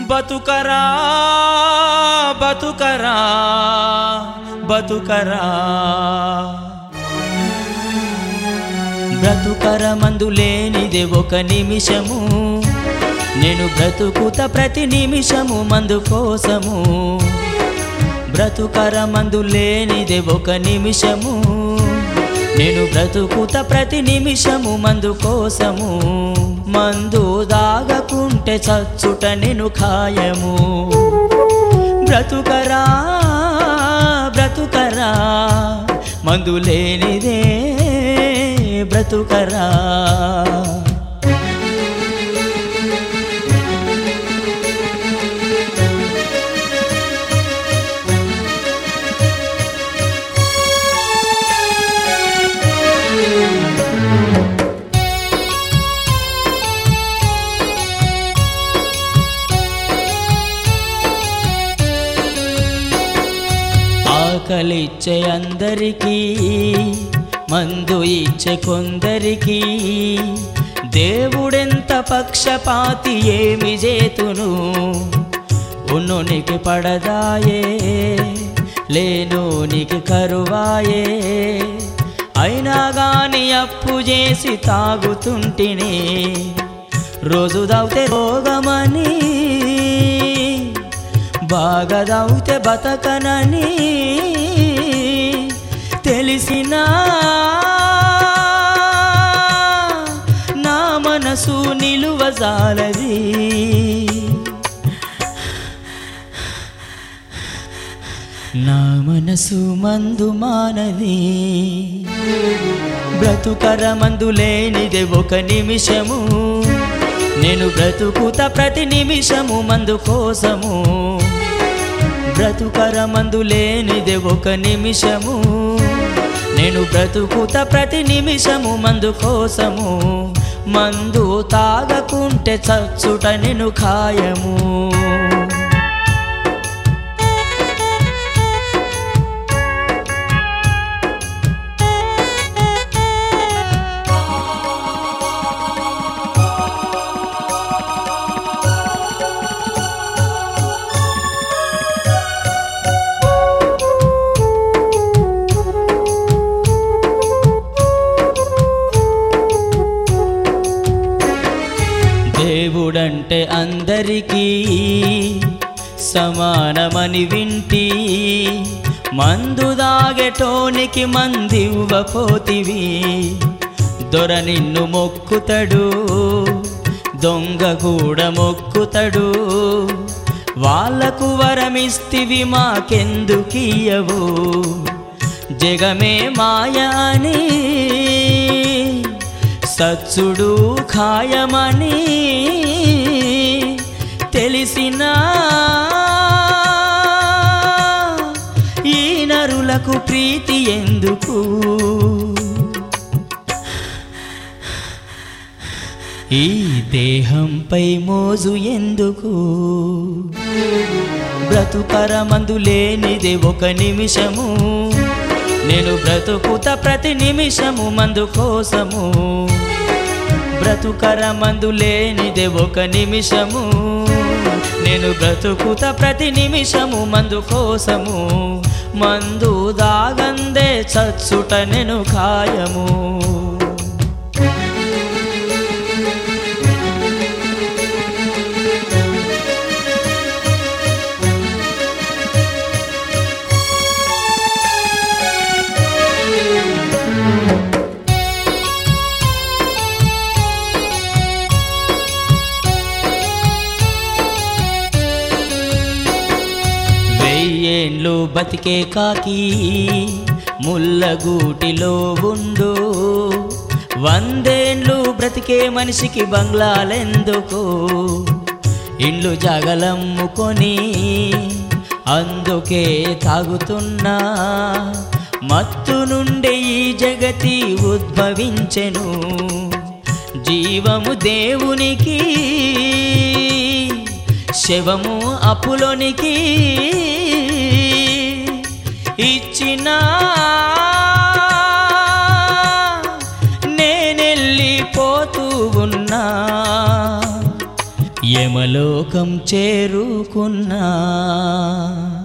బతుకరా బతుకరా బతుకరా బ్రతుకర మందు లేనిదే ఒక నిమిషము నేను బ్రతుకుత ప్రతి నిమిషము మందు కోసము బ్రతుకర మందు లేనిదే ఒక నిమిషము నేను బ్రతుకుత ప్రతి నిమిషము మందు కోసము మందు దాగకుంటే చచ్చుట నేను ఖాయము బ్రతుకరా బ్రతుకరా మందు లేనిదే బ్రతుకరా ఆకలిచ్చే అందరికీ మందు ఇచ్చే కొందరికి దేవుడెంత పక్షపాతి ఏమి చేతును ఉన్నోనికి పడదాయే లేనోనికి కరువాయే అయినా గాని అప్పు చేసి తాగుతుంటిని రోజు దాగితే రోగమని బాగా దాగితే బతకనని తెలిసినా నా మనసు నిలువజాలది నా మనసు మందు మానది బ్రతుకర మందు లేనిదే ఒక నిమిషము నేను బ్రతుకుత ప్రతి నిమిషము మందు కోసము బ్రతుకర మందు లేనిదే ఒక నిమిషము నేను బ్రతుకుత ప్రతి నిమిషము మందు కోసము మందు తాగకుంటే చచ్చుట నేను ఖాయము దేవుడంటే అందరికీ సమానమని వింటి మందు దాగెటోనికి మందివ్వపోతివి దొర నిన్ను మొక్కుతడు దొంగ కూడా మొక్కుతడు వాళ్ళకు వరమిస్తివి మాకెందుకియవు జగమే మాయ అని సచ్చుడు ఖాయమని తెలిసినా ఈ నరులకు ప్రీతి ఎందుకు ఈ దేహంపై మోజు ఎందుకు బ్రతుకర మందు లేనిదే ఒక నిమిషము నేను బ్రతుకుత ప్రతి నిమిషము మందు కోసము బ్రతుకర మందు లేనిదే ఒక నిమిషము నేను బ్రతుకుత ప్రతి నిమిషము మందు కోసము మందు దాగందే చచ్చుట నేను ఖాయము వెయ్యేండ్లు బతికే కాకి ముల్లగూటిలో ఉండు వందేండ్లు బ్రతికే మనిషికి బంగ్లాలెందుకు ఇండ్లు జగలమ్ముకొని అందుకే తాగుతున్నా మత్తు నుండి ఈ జగతి ఉద్భవించెను జీవము దేవునికి శవము అప్పులోనికి ఇచ్చిన నేనెళ్ళిపోతూ ఉన్నా యమలోకం చేరుకున్నా